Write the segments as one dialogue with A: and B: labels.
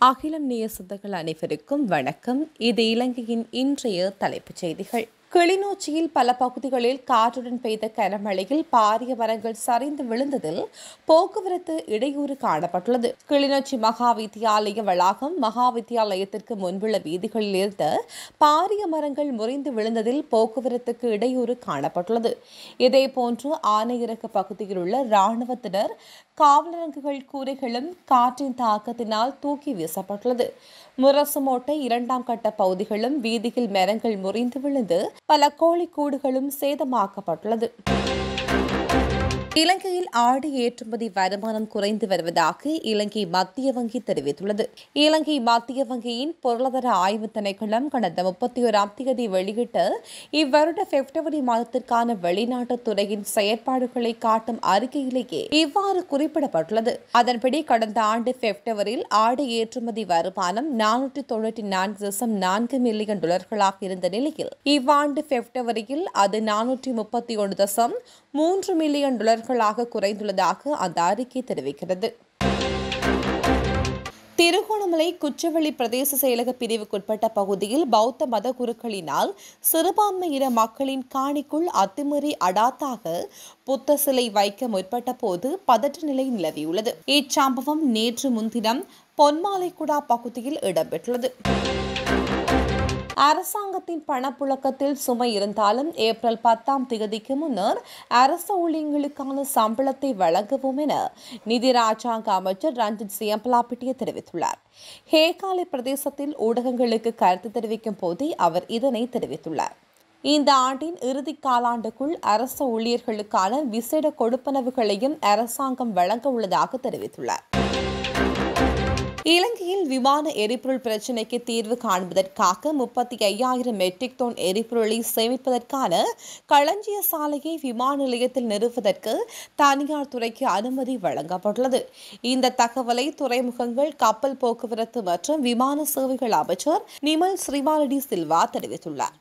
A: அகிலம் நேசத்துகள் அனைவருக்கும் வணக்கம் இது இலங்கையின் இன்றைய தலைப்புச் செய்திகள் கிளிநொச்சியில் பல பகுதிகளில் காற்றுடன் பெய்த கனமழையில் பாரிய மரங்கள் சரிந்து விழுந்ததில் போக்குவரத்து இடையூறு காணப்பட்டுள்ளது கிளிநொச்சி மகா வித்தியாலய வளாகம் மகா வித்தியாலயத்திற்கு முன்புள்ள வீதிகளில் இருந்த பாரிய மரங்கள் முறிந்து விழுந்ததில் போக்குவரத்துக்கு இடையூறு காணப்பட்டுள்ளது இதேபோன்று ஆனையிறக்க பகுதியில் உள்ள இராணுவத்தினர் காவலரங்குகள் கூரைகளும் காற்றின் தாக்கத்தினால் தூக்கி வீசப்பட்டுள்ளது முரசுமோட்டை இரண்டாம் கட்ட பகுதிகளும் வீதியில் மரங்கள் முறிந்து விழுந்து பல கோழிக்கூடுகளும் சேதமாக்கப்பட்டுள்ளது இலங்கையில் ஆடு ஏற்றுமதி வருமானம் குறைந்து வருவதாக இலங்கை மத்திய வங்கி தெரிவித்துள்ளது இலங்கை மத்திய வங்கியின் பொருளாதார ஆய்வு திணைக்களம் கடந்த முப்பத்தி ஓராம் தேதி வெளியிட்ட இவ்வருட பிப்ரவரி மாதத்திற்கான வெளிநாட்டு துறையின் செயற்பாடுகளை காட்டும் அறிக்கையிலேயே இவ்வாறு குறிப்பிடப்பட்டுள்ளது அதன்படி கடந்த ஆண்டு பிப்ரவரியில் ஆடு ஏற்றுமதி வருமானம் நானூற்றி தொண்ணூற்றி நான்கு தசம் நான்கு மில்லியன் டாலர்களாக இருந்த நிலையில் இவ்வாண்டு பிப்ரவரியில் அது நானூற்றி முப்பத்தி ஒன்று தசம் மூன்று மில்லியன் டாலர்களாக குறைந்துள்ளதாக அந்த அறிக்கை தெரிவிக்கிறது திருகோணமலை குச்சவெளி பிரதேச செயலக பிரிவுக்குட்பட்ட பகுதியில் பௌத்த மத குருக்களினால் சிறுபான்மையின மக்களின் காணிக்குள் அத்துமீறி அடாத்தாக புத்த சிலை வைக்க முற்பட்ட போது பதற்ற நிலை நிலவியுள்ளது இச்சம்பவம் நேற்று முன்தினம் பொன்மாலைக்குடா பகுதியில் இடம்பெற்றுள்ளது அரசாங்கத்தின் பணப்புழக்கத்தில் சுமை இருந்தாலும் ஏப்ரல் பத்தாம் தேதிக்கு முன்னர் அரசு ஊழியர்களுக்கான சம்பளத்தை வழங்கவும் என நிதி ராஜாங்க அமைச்சர் ரஞ்சித் சியம்பலாப்பிட்டிய தெரிவித்துள்ளார் ஹேகாலை பிரதேசத்தில் ஊடகங்களுக்கு கருத்து தெரிவிக்கும் போதே அவர் இதனை தெரிவித்துள்ளார் இந்த ஆண்டின் இறுதி காலாண்டுக்குள் அரசு ஊழியர்களுக்கான விசேட கொடுப்பனவுகளையும் அரசாங்கம் வழங்க உள்ளதாக தெரிவித்துள்ளார் இலங்கையில் விமான எரிபொருள் பிரச்சினைக்கு தீர்வு காண்பதற்காக முப்பத்தி ஐயாயிரம் மெட்ரிக் டன் எரிபொருளை சேமிப்பதற்கான களஞ்சிய சாலையை விமான நிலையத்தில் நிறுவுவதற்கு தனியார் துறைக்கு அனுமதி வழங்கப்பட்டுள்ளது இந்த தகவலை துறைமுகங்கள் கப்பல் போக்குவரத்து மற்றும் விமான சேவைகள் அமைச்சர் நிமல் ஸ்ரீமாலடி சில்வா தெரிவித்துள்ளார்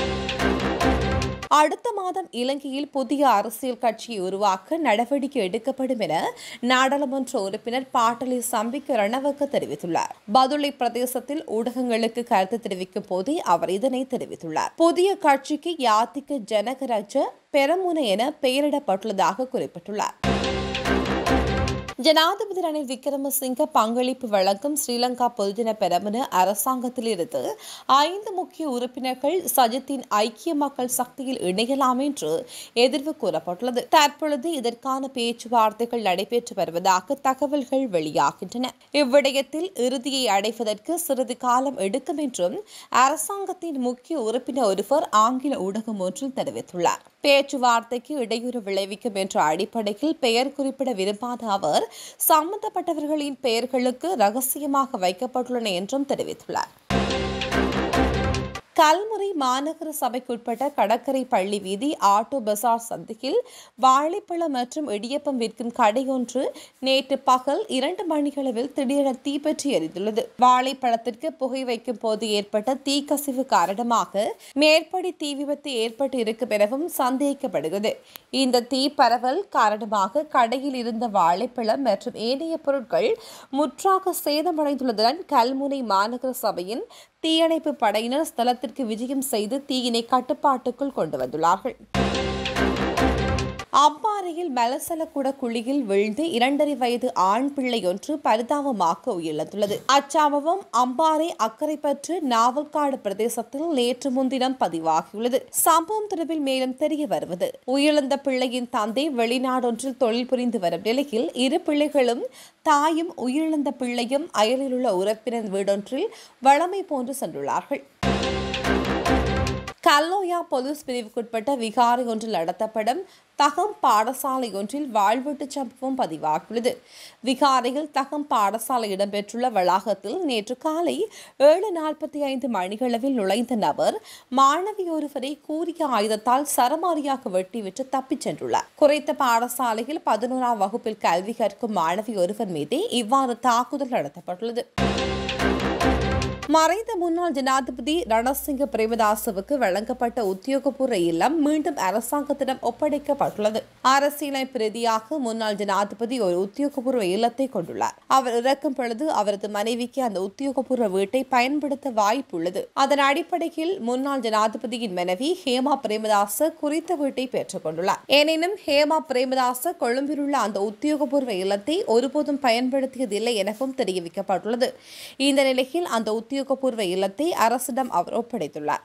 A: அடுத்த மாதம் இலங்கையில் புதிய அரசியல் கட்சியை உருவாக்க நடவடிக்கை எடுக்கப்படும் என நாடாளுமன்ற உறுப்பினர் பாட்டலி சம்பிக்க ரணவக்க தெரிவித்துள்ளார் பதுளை பிரதேசத்தில் ஊடகங்களுக்கு கருத்து தெரிவிக்கும் போதே அவர் இதனை தெரிவித்துள்ளார் புதிய கட்சிக்கு யாத்திக ஜனகராஜ பெரமுன என பெயரிடப்பட்டுள்ளதாக குறிப்பிட்டுள்ளார் ஜனாதிபதி ரணில் விக்ரமசிங்க பங்களிப்பு வழங்கும் ஸ்ரீலங்கா பொதுஜன பெரமுன அரசாங்கத்திலிருந்து ஐந்து முக்கிய உறுப்பினர்கள் சஜித்தின் ஐக்கிய மக்கள் சக்தியில் இணையலாம் என்று எதிர்வு கூறப்பட்டுள்ளது தற்பொழுது இதற்கான பேச்சுவார்த்தைகள் நடைபெற்று வருவதாக தகவல்கள் வெளியாகின்றன இவ்விடயத்தில் இறுதியை அடைவதற்கு சிறிது காலம் எடுக்கும் என்றும் அரசாங்கத்தின் முக்கிய உறுப்பினர் ஒருவர் ஆங்கில ஊடகம் ஒன்றில் தெரிவித்துள்ளார் பேச்சுவார்த்தைக்கு இடையூறு விளைவிக்கும் என்ற அடிப்படையில் பெயர் குறிப்பிட விரும்பாத அவர் சம்பந்தப்பட்டவர்களின் பெயர்களுக்கு ரகசியமாக வைக்கப்பட்டுள்ளன என்றும் தெரிவித்துள்ளார் கல்முறை மாநகர சபைக்குட்பட்ட கடற்கரை பள்ளி வீதி ஆட்டோ பசார் சந்தையில் வாழைப்பழம் மற்றும் இடியப்பம் விற்கும் கடையொன்று நேற்று பகல் இரண்டு மணிகளவில் திடீரென தீப்பற்றி எரிந்துள்ளது வாழைப்பழத்திற்கு புகை வைக்கும் போது ஏற்பட்ட தீக்கசிவு காரணமாக மேற்படி தீ விபத்து ஏற்பட்டு இருக்கும் எனவும் சந்தேகிக்கப்படுகிறது இந்த தீ பரவல் காரணமாக கடையில் இருந்த வாழைப்பழம் மற்றும் ஏனைய பொருட்கள் முற்றாக சேதமடைந்துள்ளதுடன் கல்முனை மாநகர சபையின் தீயணைப்பு படையினர் ஸ்தலத்திற்கு விஜயம் செய்து தீயினை கட்டுப்பாட்டுக்குள் கொண்டு வந்துள்ளார்கள் அம்பாறையில் மலசலக்குட குழியில் விழுந்து இரண்டரை வயது ஆண் பிள்ளை ஒன்று பரிதாபமாக உயிரிழந்துள்ளது அச்சம்பவம் அம்பாறை அக்கரைப்பற்று நாவல்காடு பிரதேசத்தில் நேற்று முன்தினம் பதிவாகியுள்ளது சம்பவம் தொடர்பில் மேலும் தெரிய வருவது உயிரிழந்த பிள்ளையின் தந்தை வெளிநாடொன்றில் தொழில் புரிந்து வரும் நிலையில் இரு பிள்ளைகளும் தாயும் உயிரிழந்த பிள்ளையும் அயலில் உள்ள உறப்பினர் வீடொன்றில் வளமை போன்று சென்றுள்ளார்கள் கல்லோயா போலீஸ் பிரிவுக்குட்பட்ட விகாரை ஒன்றில் நடத்தப்படும் தகம் பாடசாலை ஒன்றில் வாழ்வீட்டு சம்பவம் பதிவாகியுள்ளது விகாரையில் தகம் பாடசாலை இடம்பெற்றுள்ள வளாகத்தில் நேற்று காலை ஏழு நாற்பத்தி ஐந்து மணிகளவில் நுழைந்த நபர் மாணவி ஒருவரை கூறிய ஆயுதத்தால் சரமாரியாக வெட்டிவிட்டு தப்பிச் சென்றுள்ளார் குறித்த பாடசாலையில் பதினோராம் வகுப்பில் கல்வி கற்கும் மாணவி ஒருவர் மீதே இவ்வாறு தாக்குதல் நடத்தப்பட்டுள்ளது மறைந்த முன்னாள் ஜனாதிபதி ரணசிங்க பிரேமதாசவுக்கு வழங்கப்பட்ட உத்தியோகபூர்வ இல்லம் மீண்டும் அரசாங்கத்திடம் ஒப்படைக்கப்பட்டுள்ளது அரசியலமைப்பு ரீதியாக முன்னாள் ஜனாதிபதி ஒரு உத்தியோகபூர்வ இல்லத்தை கொண்டுள்ளார் அவர் இறக்கும் பொழுது அவரது மனைவிக்கு அந்த உத்தியோகபூர்வ வீட்டை பயன்படுத்த வாய்ப்புள்ளது அதன் அடிப்படையில் முன்னாள் ஜனாதிபதியின் மனைவி ஹேமா பிரேமதாச குறித்த வீட்டை பெற்றுக் கொண்டுள்ளார் எனினும் ஹேமா பிரேமதாச கொழும்பில் உள்ள அந்த உத்தியோகபூர்வ இல்லத்தை ஒருபோதும் பயன்படுத்தியதில்லை எனவும் தெரிவிக்கப்பட்டுள்ளது இந்த நிலையில் அந்த உத்தியோகபூர்வ இல்லத்தை அரசிடம் அவர் ஒப்படைத்துள்ளார்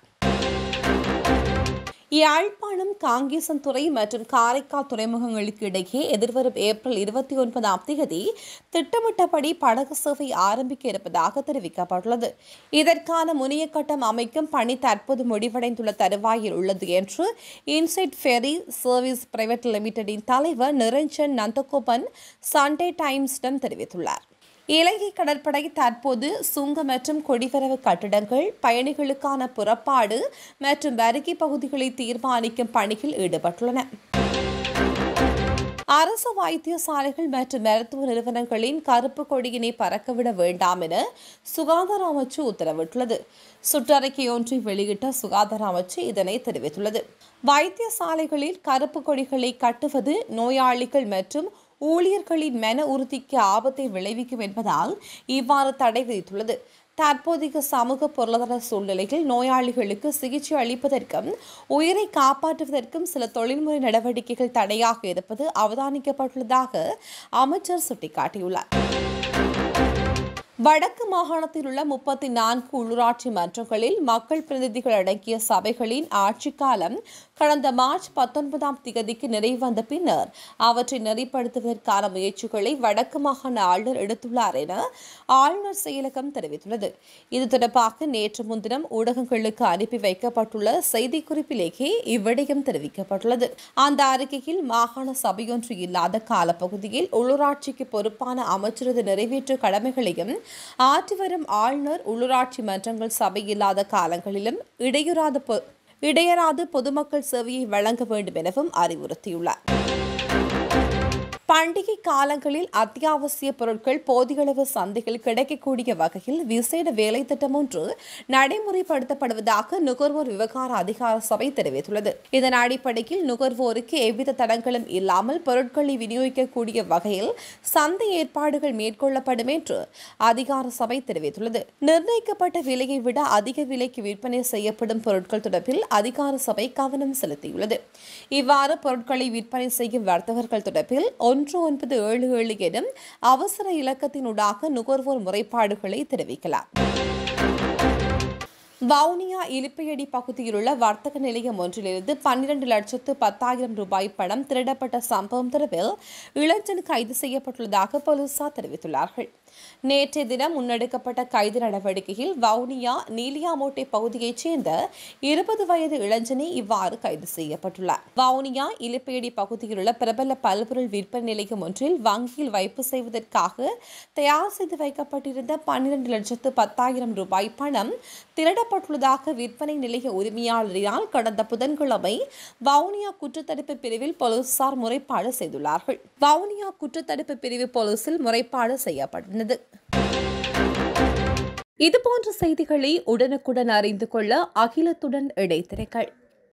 A: யாழ்ப்பாணம் காங்கேசன்துறை மற்றும் காரைக்கால் துறைமுகங்களுக்கு இடையே எதிர்வரும் ஏப்ரல் இருபத்தி ஒன்பதாம் தேதி திட்டமிட்டபடி படகு சேவை ஆரம்பிக்க இருப்பதாக தெரிவிக்கப்பட்டுள்ளது இதற்கான முனைய கட்டம் அமைக்கும் பணி தற்போது முடிவடைந்துள்ள தருவாயில் உள்ளது என்று இன்சைட் ஃபெரி சர்வீஸ் பிரைவேட் லிமிடெடின் தலைவர் நிரஞ்சன் நந்தகோபன் சண்டே டைம்ஸிடம் தெரிவித்துள்ளார் இலங்கை கடற்படை தற்போது சுங்க மற்றும் கொடிவரவு கட்டிடங்கள் பயணிகளுக்கான புறப்பாடு மற்றும் வருகை பகுதிகளை தீர்மானிக்கும் பணியில் ஈடுபட்டுள்ளன அரசு வைத்தியசாலைகள் மற்றும் மருத்துவ நிறுவனங்களின் கருப்பு கொடியினை பறக்கவிட வேண்டாம் என சுகாதார அமைச்சு உத்தரவிட்டுள்ளது சுற்றறிக்கை ஒன்றை வெளியிட்ட சுகாதார அமைச்சு இதனை தெரிவித்துள்ளது வைத்தியசாலைகளில் கருப்பு கொடிகளை கட்டுவது நோயாளிகள் மற்றும் ஊழியர்களின் மன உறுதிக்கு ஆபத்தை விளைவிக்கும் என்பதால் இவ்வாறு தடை விதித்துள்ளது தற்போதைய சமூக பொருளாதார சூழ்நிலையில் நோயாளிகளுக்கு சிகிச்சை அளிப்பதற்கும் உயிரை காப்பாற்றுவதற்கும் சில தொழில்முறை நடவடிக்கைகள் தடையாக இருப்பது அவதானிக்கப்பட்டுள்ளதாக அமைச்சர் சுட்டிக்காட்டியுள்ளார் வடக்கு மாகாணத்தில் உள்ள முப்பத்தி நான்கு உள்ளூராட்சி மன்றங்களில் மக்கள் பிரதிநிதிகள் அடங்கிய சபைகளின் ஆட்சிக் காலம் கடந்த மார்ச் பத்தொன்பதாம் தேதிக்கு நிறைவு வந்த பின்னர் அவற்றை நெறிப்படுத்துவதற்கான முயற்சிகளை வடக்கு மாகாண ஆளுநர் எடுத்துள்ளார் என ஆளுநர் செயலகம் தெரிவித்துள்ளது இது தொடர்பாக நேற்று முன்தினம் ஊடகங்களுக்கு அனுப்பி வைக்கப்பட்டுள்ள செய்திக்குறிப்பிலேயே இவ்விடயம் தெரிவிக்கப்பட்டுள்ளது அந்த அறிக்கையில் மாகாண சபையொன்று இல்லாத காலப்பகுதியில் உள்ளூராட்சிக்கு பொறுப்பான அமைச்சரது நிறைவேற்று கடமைகளையும் ஆற்றி வரும் ஆளுநர் உள்ளூராட்சி மன்றங்கள் சபை இல்லாத காலங்களிலும் இடையூறாத பொ- இடையராது பொதுமக்கள் சேவையை வழங்க வேண்டும் எனவும் அறிவுறுத்தியுள்ளார் பண்டிகை காலங்களில் அத்தியாவசிய பொருட்கள் போதியளவு சந்தையில் கிடைக்கக்கூடிய வகையில் விசேட வேலை திட்டம் ஒன்று நடைமுறைப்படுத்தப்படுவதாக நுகர்வோர் விவகார அதிகார சபை தெரிவித்துள்ளது இதன் அடிப்படையில் நுகர்வோருக்கு எவ்வித தடங்களும் இல்லாமல் பொருட்களை விநியோகிக்கக்கூடிய வகையில் சந்தை ஏற்பாடுகள் மேற்கொள்ளப்படும் என்று அதிகார சபை தெரிவித்துள்ளது நிர்ணயிக்கப்பட்ட விலையை விட அதிக விலைக்கு விற்பனை செய்யப்படும் பொருட்கள் தொடர்பில் அதிகார சபை கவனம் செலுத்தியுள்ளது இவ்வாறு பொருட்களை விற்பனை செய்யும் வர்த்தகர்கள் தொடர்பில் ஒன்று ஒன்பது ஏழு ஏழு எனும் அவசர இலக்கத்தினூடாக நுகர்வோர் முறைப்பாடுகளை தெரிவிக்கலாம் வவுனியா இலிப்பையடி பகுதியில் உள்ள வர்த்தக நிலையம் ஒன்றிலிருந்து பன்னிரண்டு லட்சத்து பத்தாயிரம் ரூபாய் பணம் திருடப்பட்ட சம்பவம் தொடர்பில் இளைஞன் கைது செய்யப்பட்டுள்ளதாக போலீசார் தெரிவித்துள்ளார்கள் நேற்றைய தினம் முன்னெடுக்கப்பட்ட கைது நடவடிக்கையில் வவுனியா நீலியாமோட்டை பகுதியைச் சேர்ந்த இருபது வயது இளைஞனே இவ்வாறு கைது செய்யப்பட்டுள்ளார் வவுனியா இலிப்பேடி பகுதியில் உள்ள பிரபல பல்பொருள் விற்பனை நிலையம் ஒன்றில் வங்கியில் வைப்பு செய்வதற்காக தயார் செய்து வைக்கப்பட்டிருந்த பன்னிரண்டு லட்சத்து பத்தாயிரம் ரூபாய் பணம் திருடப்பட்டுள்ளதாக விற்பனை நிலைய உரிமையாளரினால் கடந்த புதன்கிழமை வவுனியா குற்றத்தடுப்பு பிரிவில் போலீசார் முறைப்பாடு செய்துள்ளார்கள் வவுனியா குற்றத்தடுப்பு பிரிவு போலீசில் முறைப்பாடு செய்யப்பட்டது இதுபோன்ற செய்திகளை உடனுக்குடன் அறிந்து கொள்ள அகிலத்துடன் இடைத்திரைகள்